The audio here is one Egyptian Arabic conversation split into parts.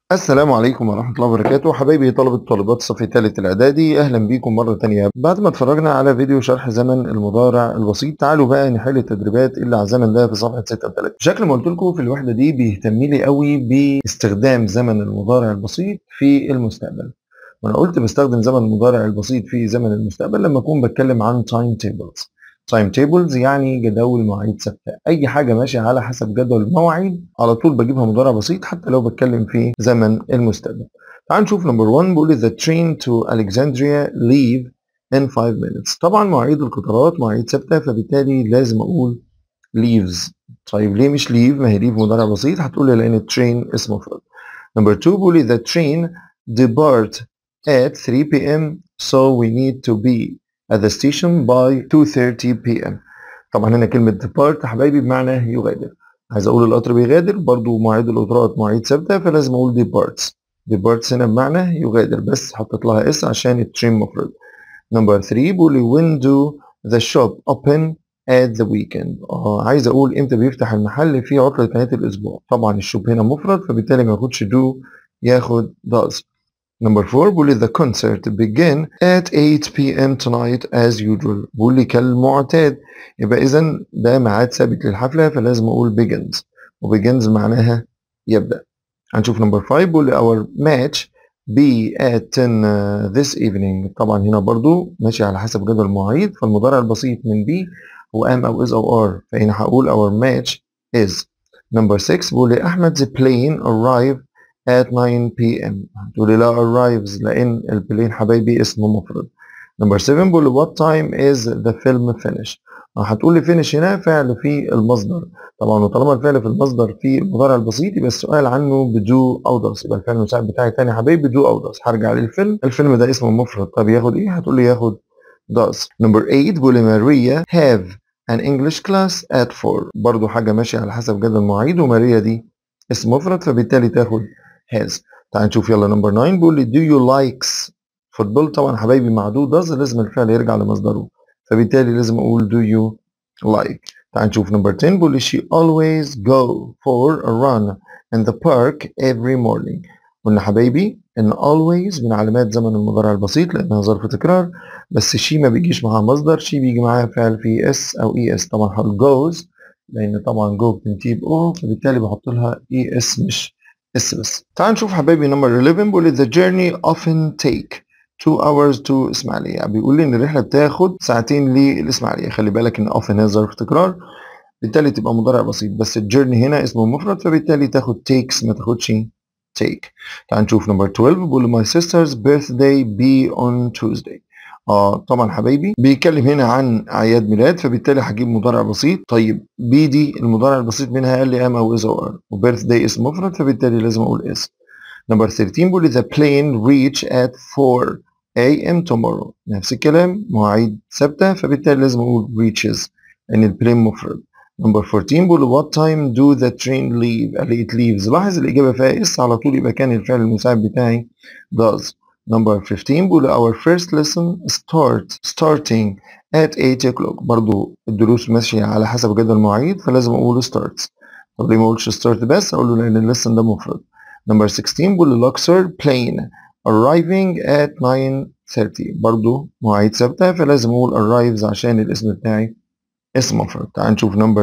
السلام عليكم ورحمة الله وبركاته حبايبي طلبة طالبات الصف الثالث الإعدادي أهلا بيكم مرة تانية بعد ما اتفرجنا على فيديو شرح زمن المضارع البسيط تعالوا بقى نحل التدريبات اللي على الزمن ده في صفحة 36 بشكل ما قلت لكم في الوحدة دي بيهتم لي قوي باستخدام زمن المضارع البسيط في المستقبل وأنا قلت بستخدم زمن المضارع البسيط في زمن المستقبل لما أكون بتكلم عن تايم تيبلز تايم تيبلز يعني جداول مواعيد ثابته اي حاجه ماشيه على حسب جدول المواعيد على طول بجيبها مضارع بسيط حتى لو بتكلم في زمن المستقبل تعال نشوف نمبر 1 بيقول the train to Alexandria leave in 5 minutes طبعا مواعيد القطارات مواعيد ثابته فبالتالي لازم اقول leaves طيب ليه مش leave ما هي leave مضارع بسيط هتقول لي لان train اسم مفرد نمبر 2 بيقول the train depart at 3 p.m. so we need to be at the station by 2:30 p.m. طبعا هنا كلمة depart حبايبي بمعنى يغادر عايز اقول القطر بيغادر برضو مواعيد القطارات مواعيد ثابتة فلازم اقول departs departs هنا بمعنى يغادر بس حطيت لها اس عشان الترين مفرد نمبر 3 بيقول لي when do the shop open at the weekend اه عايز اقول امتى بيفتح المحل في عطلة نهاية الاسبوع طبعا الشوب هنا مفرد فبالتالي ما ياخدش do ياخد does نمبر 4 بيقول لي the concert begin at 8 p.m. tonight as usual بيقول لي كالمعتاد يبقى اذا ده ميعاد ثابت للحفله فلازم اقول begins وبegins معناها يبدا هنشوف نمبر 5 بيقول لي our match be at 10 this evening طبعا هنا برضو ماشي على حسب جدول المواعيد فالمضارع البسيط من be هو am او is او are فهنا هقول our match is نمبر 6 بيقول لي احمد the plane arrive at 9 p.m. هتقولي لا arrives لأن البلين حبايبي اسمه مفرد. نمبر 7 بقول what time is the film finish؟ هتقولي finish هنا فعل في المصدر طبعا وطالما الفعل في المصدر في المضارع البسيط يبقى السؤال عنه بدو أو does يبقى الفعل المساعد بتاعي تاني حبايبي بدو أو does هرجع للفيلم الفيلم ده اسمه مفرد طب ياخد إيه؟ هتقولي ياخد does. نمبر 8 بقول ماريا have an English class at 4 برضو حاجة ماشية على حسب جدول المواعيد وماريا دي اسم مفرد فبالتالي تاخد has تعال نشوف يلا نمبر 9 بيقول لي do you likes فوتبول طبعا حبايبي مع do does لازم الفعل يرجع لمصدره فبالتالي لازم اقول do you like تعال نشوف نمبر 10 بيقول لي she always go for a run in the park every morning قلنا حبايبي ان always من علامات زمن المضارع البسيط لانها ظرف تكرار بس she ما بيجيش معاها مصدر she بيجي معاها فعل في اس او اي اس طبعا هقول goes لان طبعا go بتنتهي ب o فبالتالي بحط لها اي اس مش اس بس تعال نشوف حبايبي نمبر 11 بيقول لي the journey often take 2 hours to اسماعيلية يعني بيقول لي ان الرحلة بتاخد ساعتين للاسماعيلية خلي بالك ان often هي ظرف تكرار بالتالي تبقى مضارع بسيط بس الجيرني هنا اسمه مفرد فبالتالي تاخد takes ما تاخدش take تعال نشوف نمبر 12 بيقول لي my sister's birthday be on Tuesday اه طبعا حبايبي بيتكلم هنا عن اعياد ميلاد فبالتالي هجيب مضارع بسيط طيب بي دي المضارع البسيط منها قال لي ام او از او ار وبيرث داي اسم مفرد فبالتالي لازم اقول اس نمبر 13 بيقول لي the plane reach at 4 a.m. tomorrow نفس الكلام مواعيد ثابته فبالتالي لازم اقول reaches لان البلين مفرد نمبر 14 بيقول what time do the train leave قال لي it leaves لاحظ الاجابه فيها اس على طول يبقى كان الفعل المساعد بتاعي does Number 15 بيقول our first lesson start starting at 8 o'clock برضو الدروس ماشية على حسب جدول المواعيد فلازم أقول starts طب ليه ما أقولش start بس أقول له لأن الليسن ده مفرد Number 16 بيقول Luxor plane arriving at 9:30 برضو مواعيد ثابتة فلازم أقول arrives عشان الاسم بتاعي اسم مفرد تعال نشوف number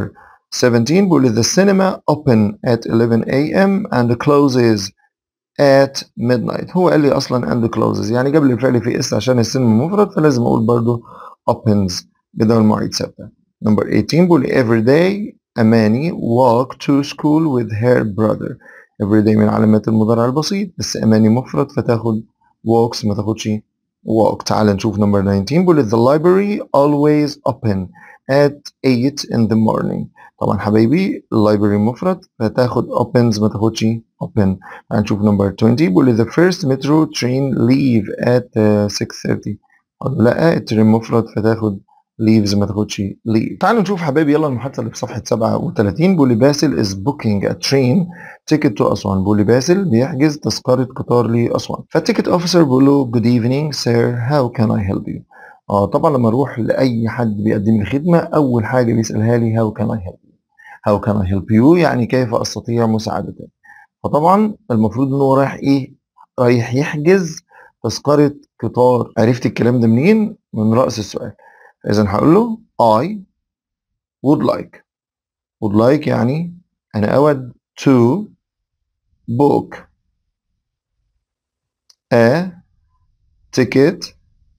17 بيقول the cinema open at 11 a.m. and closes at midnight هو قال لي اصلا and closes يعني جاب لي الفعل في اس عشان السينما مفرد فلازم اقول برضو opens جدول مواعيد ثابته number 18 بيقول لي every day اماني walk to school with her brother every day من علامات المضارع البسيط بس اماني مفرد فتاخد walks ما تاخدش walk تعال نشوف number 19 بيقول لي the library always open at 8 in the morning طبعا حبايبي اللايبرري مفرد فتاخد opens ما تاخدش open هنشوف نمبر 20 بيقول لي the first metro train leave at uh, 6:30 لا الترين مفرد فتاخد leaves ما تاخدش leave تعالوا نشوف حبايبي يلا المحادثه اللي في صفحه 37 بيقول لي باسل is booking a train ticket to أسوان بيقول لي باسل بيحجز تذكره قطار لأسوان فالتيكت اوفيسر بيقول له good evening sir how can I help you اه طبعا لما اروح لاي حد بيقدم لي خدمه اول حاجه بيسالها لي how can I help you how can I help you يعني كيف استطيع مساعدتك فطبعا المفروض ان هو رايح ايه رايح يحجز تذكرة قطار عرفت الكلام ده منين من رأس السؤال إذا هقول له I would like would like يعني أنا أود to book a ticket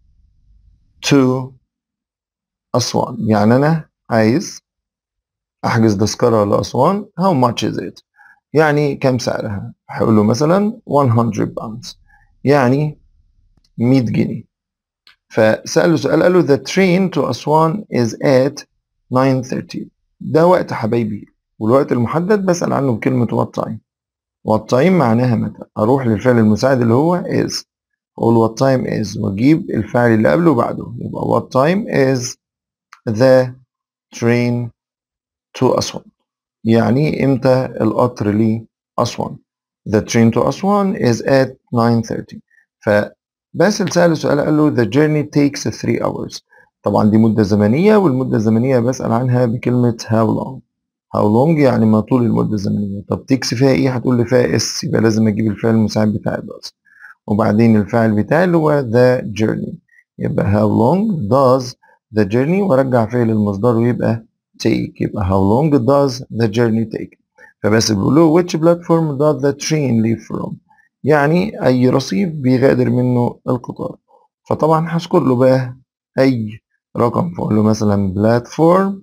to أسوان يعني أنا عايز أحجز تذكرة لأسوان how much is it يعني كم سعرها هقول له مثلا 100 pounds يعني 100 جنيه فسأله سؤال قال له the train to أسوان is at 9:30 ده وقت حبايبي والوقت المحدد بسأل عنه بكلمة what time what time معناها متى أروح للفعل المساعد اللي هو is أقول what time is وأجيب الفعل اللي قبله وبعده يبقى what time is the train to أسوان يعني إمتى القطر لأسوان the train to أسوان is at 9:30 فباسل سأله سؤال قال له the journey takes 3 hours طبعا دي مدة زمنية والمدة الزمنية بسأل عنها بكلمة how long how long يعني ما طول المدة الزمنية طب تكس فيها ايه هتقول لي فيها اس يبقى لازم اجيب الفعل المساعد بتاع does وبعدين الفعل بتاعي اللي هو the journey يبقى how long does the journey وارجع فعل المصدر ويبقى take يبقى how long does the journey take فبس بيقول له which platform does the train leave from يعني اي رصيف بيغادر منه القطار فطبعا هذكر له بقى اي رقم فاقول له مثلا platform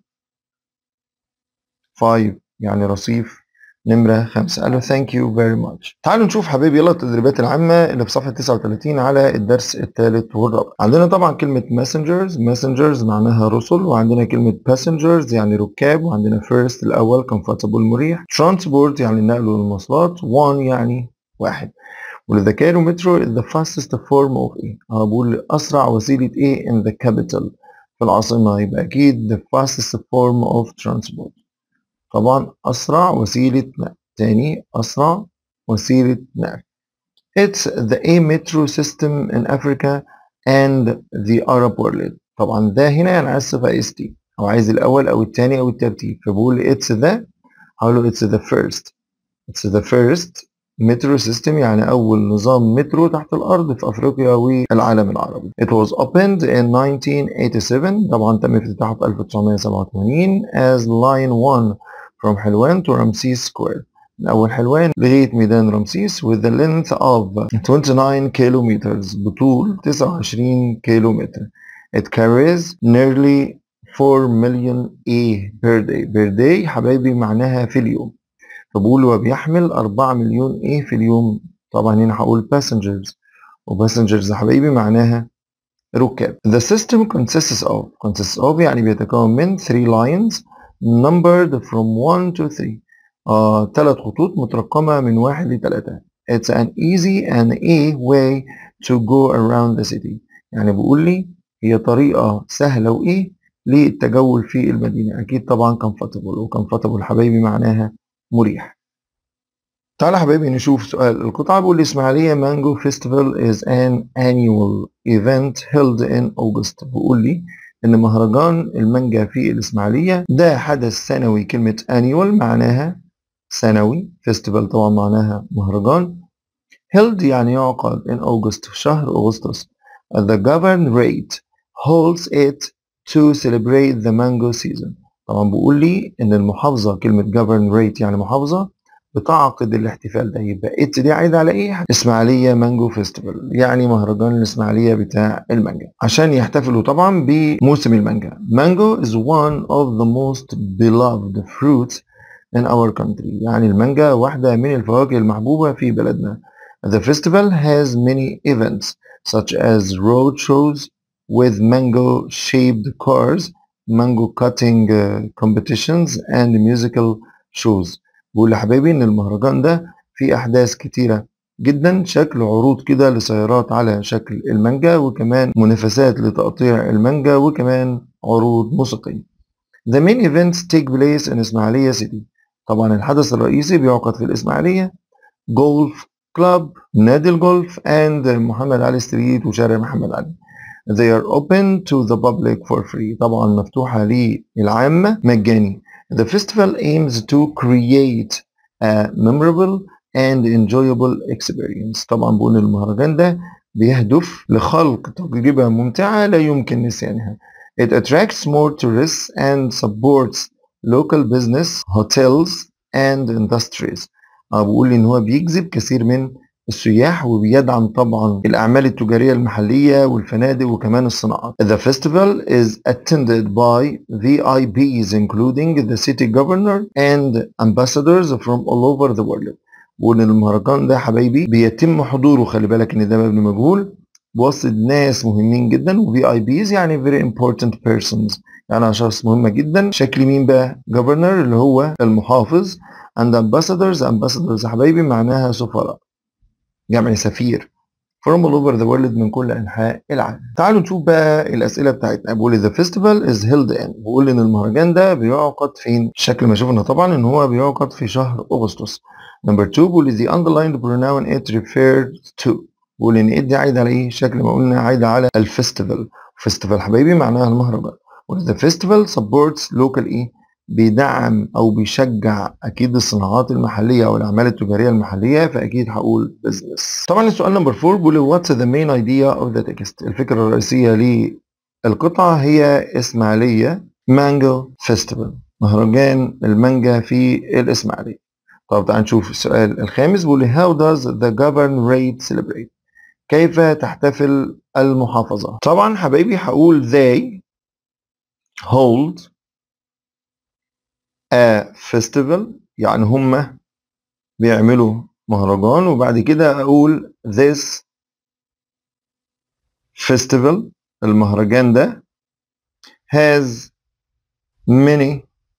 5 يعني رصيف نمرة 5 قال له thank you very much تعالوا نشوف حبايبي يلا التدريبات العامة اللي في صفحة 39 على الدرس الثالث والرابع عندنا طبعا كلمة messengers messengers معناها رسل وعندنا كلمة passengers يعني ركاب وعندنا first الأول comfortable مريح transport يعني النقل والمواصلات one يعني واحد والذكاء مترو is the fastest form of ايه؟ اه بقول أسرع وسيلة ايه in the capital في العاصمة يبقى أكيد the fastest form of transport طبعا أسرع وسيلة نقل تاني أسرع وسيلة نقل It's the A metro system in Africa and the Arab world طبعا ده هنا أنا عايز صفة اس تي أو عايز الأول أو التاني أو الترتيب فبقول it's the هقول له it's the first it's the first metro system يعني أول نظام مترو تحت الأرض في أفريقيا والعالم العربي. It was opened in 1987 طبعا تم افتتاحه في 1987 as line 1 from حلوان to رمسيس square. من أول حلوان لغاية ميدان رمسيس with the length of 29 kilometers بطول 29 كيلومتر. It carries nearly 4 million A per day. per day حبايبي معناها في اليوم. فبقول هو بيحمل 4 مليون ايه في اليوم طبعا هنا هقول passengers وباسنجرز يا حبايبي معناها ركاب The system consists of consists of يعني بيتكون من 3 lines numbered from 1 to 3 آه ثلاث خطوط مترقمة من 1 ل 3 It's an easy and a way to go around the city يعني بيقول لي هي طريقة سهلة وإيه للتجول في المدينة أكيد طبعا comfortable وcomfortable حبايبي معناها مريح تعالى حبايبي نشوف سؤال القطعة بيقول الإسماعيلية مانجو فيستيفال is an annual event held in August بيقول لي إن مهرجان المانجا في الإسماعيلية ده حدث سنوي كلمة annual معناها سنوي فيستيفال طبعا معناها مهرجان held يعني يعقد in August في شهر أغسطس the governorate holds it to celebrate the mango season طبعا بيقول لي ان المحافظه كلمه governorate يعني محافظه بتعقد الاحتفال ده يبقى ات دي عايده على ايه؟ اسماعيليه مانجو فيستيفال يعني مهرجان الاسماعيليه بتاع المانجا عشان يحتفلوا طبعا بموسم المانجا مانجو is one of the most beloved fruits in our country يعني المانجا واحده من الفواكه المحبوبه في بلدنا The festival has many events such as road shows with mango shaped cars mango cutting uh, competitions and musical shows بقول لحبايبي ان المهرجان ده فيه احداث كتيرة جدا شكل عروض كده لسيارات على شكل المانجا وكمان منافسات لتقطيع المانجا وكمان عروض موسيقية The main events take place in اسماعيلية city طبعا الحدث الرئيسي بيعقد في الاسماعيلية جولف كلاب نادي الجولف and محمد علي ستريت وشارع محمد علي They are open to the public for free طبعا مفتوحة للعامة مجاني The festival aims to create a memorable and enjoyable experience طبعا بقول المهرجان ده بيهدف لخلق تجربة ممتعة لا يمكن نسيانها It attracts more tourists and supports local business, hotels and industries. أه بقول إن هو بيجذب كثير من السياح وبيدعم طبعا الأعمال التجارية المحلية والفنادق وكمان الصناعات. The festival is attended by VIPs including the city governor and ambassadors from all over the world. بقول إن المهرجان ده حبايبي بيتم حضوره خلي بالك إن ده مبني مجهول بواسطة ناس مهمين جدا و VIPs يعني very important persons يعني أشخاص مهمة جدا شكل مين بقى؟ governor اللي هو المحافظ and ambassadors ambassadors يا حبايبي معناها سفراء جمع سفير from all over the world من كل أنحاء العالم تعالوا نشوف بقى الأسئلة بتاعتنا بقول the festival is held in بقول إن المهرجان ده بيعقد فين؟ شكل ما شفنا طبعا إن هو بيعقد في شهر أغسطس number two بقول the underlined pronoun it refers to بقول ان ادي عايده على ايه شكل ما قلنا عايده على الفيستيفال فيستيفال حبايبي معناها المهرجان وذا فيستيفال سبورتس لوكال ايه بيدعم او بيشجع اكيد الصناعات المحليه او الاعمال التجاريه المحليه فاكيد هقول بزنس طبعا السؤال نمبر 4 بيقول واتس ذا مين ايديا اوف ذا تكست الفكره الرئيسيه للقطعه هي اسماعيليه مانجو فيستيفال مهرجان المانجا في الاسماعيليه طب تعال نشوف السؤال الخامس بيقول how does the governorate celebrate كيف تحتفل المحافظة طبعا حبايبي هقول they hold a festival يعني هم بيعملوا مهرجان وبعد كده اقول this festival المهرجان ده has many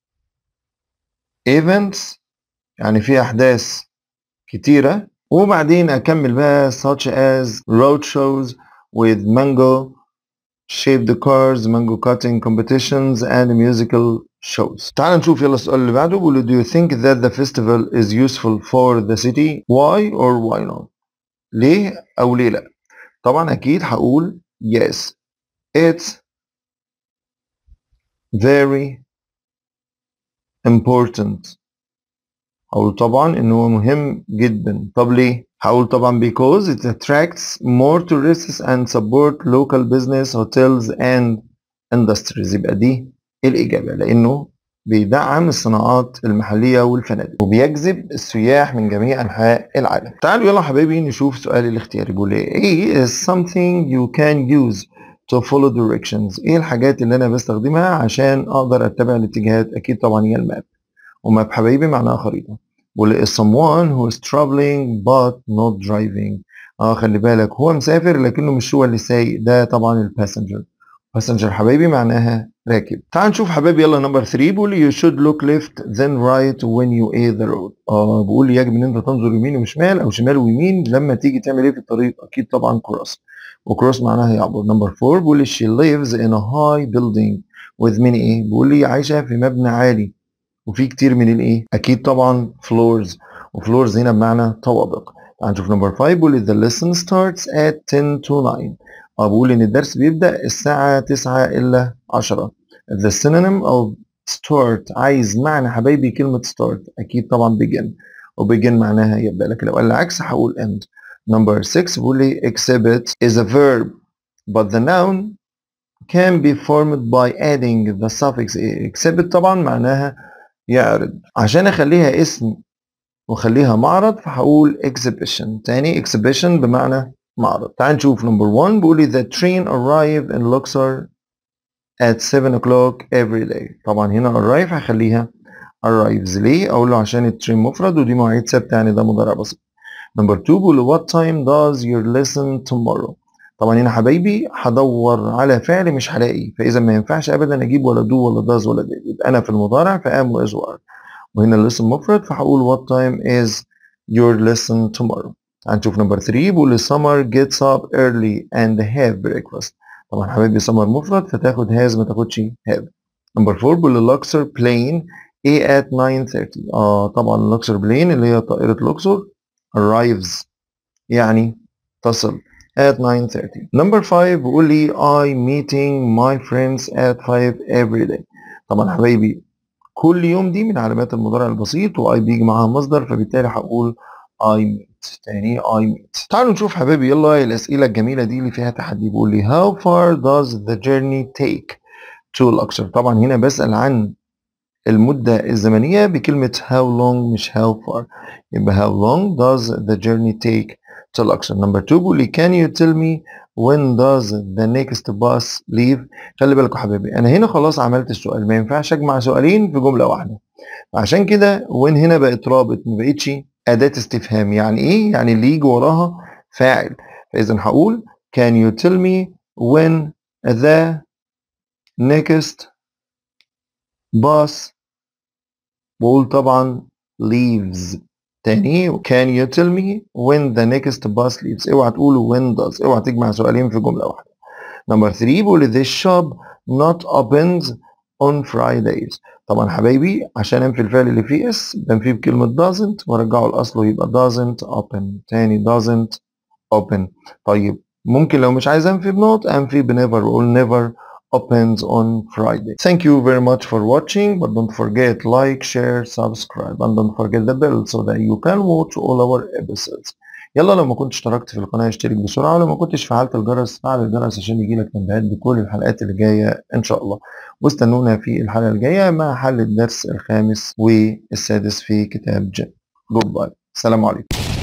events يعني في احداث كتيره وبعدين اكمل بقى such as road shows with mango shaped cars mango cutting competitions and musical shows تعال نشوف يلا السؤال اللي بعده بيقول do you think that the festival is useful for the city why or why not ليه او ليه لا طبعا اكيد هقول yes it's very important هقول طبعا ان هو مهم جدا طب ليه هقول طبعا because it attracts more tourists and support local business hotels and industries يبقى دي الإجابة لأنه بيدعم الصناعات المحلية والفنادق وبيجذب السياح من جميع أنحاء العالم تعالوا يلا حبايبي نشوف سؤال الاختياري بيقول ايه is something you can use to follow directions ايه الحاجات اللي انا بستخدمها عشان اقدر اتبع الاتجاهات اكيد طبعا هي الماب وماب حبايبي معناها خريطة بيقول is someone who is traveling but not driving اه خلي بالك هو مسافر لكنه مش هو اللي سايق ده طبعا الباسنجر باسنجر حبايبي معناها راكب تعال نشوف حبايبي يلا نمبر 3 بيقول you should look left then right when you ate the road اه بيقول يجب ان انت تنظر يمين وشمال او شمال ويمين لما تيجي تعمل ايه في الطريق اكيد طبعا كروس وكروس معناها يعبر نمبر 4 بيقول she lives in a high building with many ايه بيقول لي عايشه في مبنى عالي وفي كتير من الايه اكيد طبعا فلورز وفلورز هنا بمعنى طوابق تعال نشوف نمبر 5 بيقول the lesson starts at 10 to 9 اه بقول ان الدرس بيبدا الساعه 9 الا 10 the synonym of start عايز معنى حبايبي كلمه start اكيد طبعا begin وbegin معناها يبدا لكن لو قال العكس هقول end number 6 بيقول لي exhibit is a verb but the noun can be formed by adding the suffix exhibit طبعا معناها يعرض عشان اخليها اسم واخليها معرض فهقول exhibition تاني exhibition بمعنى معرض تعال نشوف نمبر 1 بيقول لي the train arrive in Luxor at 7 o'clock every day طبعا هنا arrive هخليها arrives ليه اقول له عشان الترين مفرد ودي مواعيد ثابته يعني ده مضارع بسيط نمبر 2 بيقول له what time does your lesson tomorrow طبعا هنا حبايبي هدور على فعل مش هلاقي فاذا ما ينفعش ابدا اجيب ولا دو ولا داز ولا دي يبقى انا في المضارع فام واز وار وهنا الليسن مفرد فهقول what time is your lesson tomorrow هنشوف نمبر 3 بيقول summer gets up early and have breakfast طبعا حبايبي summer مفرد فتاخد has ما تاخدش have نمبر 4 بيقول Luxor plane A at 9:30 اه طبعا Luxor plane اللي هي طائرة الأقصر arrives يعني تصل at 9:30 number 5 بيقول لي I meeting my friends at 5 every day طبعا حبايبي كل يوم دي من علامات المضارع البسيط واي بيجي معاها مصدر فبالتالي هقول I meet تاني I meet تعالوا نشوف حبايبي يلا الأسئلة الجميلة دي اللي فيها تحدي بيقول لي how far does the journey take to الأقصر طبعا هنا بسأل عن المدة الزمنية بكلمة how long مش how far يبقى how long does the journey take to الأقصر number two بيقول لي can you tell me when does the next bus leave خلي بالكم حبايبي أنا هنا خلاص عملت السؤال ما ينفعش أجمع سؤالين في جملة واحدة عشان كده when هنا بقت رابط ما بقتش أداة استفهام يعني إيه؟ يعني اللي يجي وراها فاعل فإذا هقول can you tell me when the next bus بقول طبعا leaves تاني can you tell me when the next bus leaves اوعى تقول when does اوعى تجمع سؤالين في جملة واحدة نمبر 3 بيقول this shop not opens on Fridays طبعا حبايبي عشان انفي الفعل اللي فيه اس بنفيه بكلمة doesn't وارجعه لأصله يبقى doesn't open تاني doesn't open طيب ممكن لو مش عايز انفي بنوت انفي بنيفر واقول never opens on Friday. Thank you very much for watching but don't forget like, share, subscribe and don't forget the bell so that you can watch all our episodes. يلا لو ما كنتش اشتركت في القناة اشترك بسرعة ولو ما كنتش فعلت الجرس فعل الجرس عشان يجيلك تنبيهات بكل الحلقات اللي جاية ان شاء الله واستنونا في الحلقة الجاية مع حل الدرس الخامس والسادس في كتاب جن جود باي السلام عليكم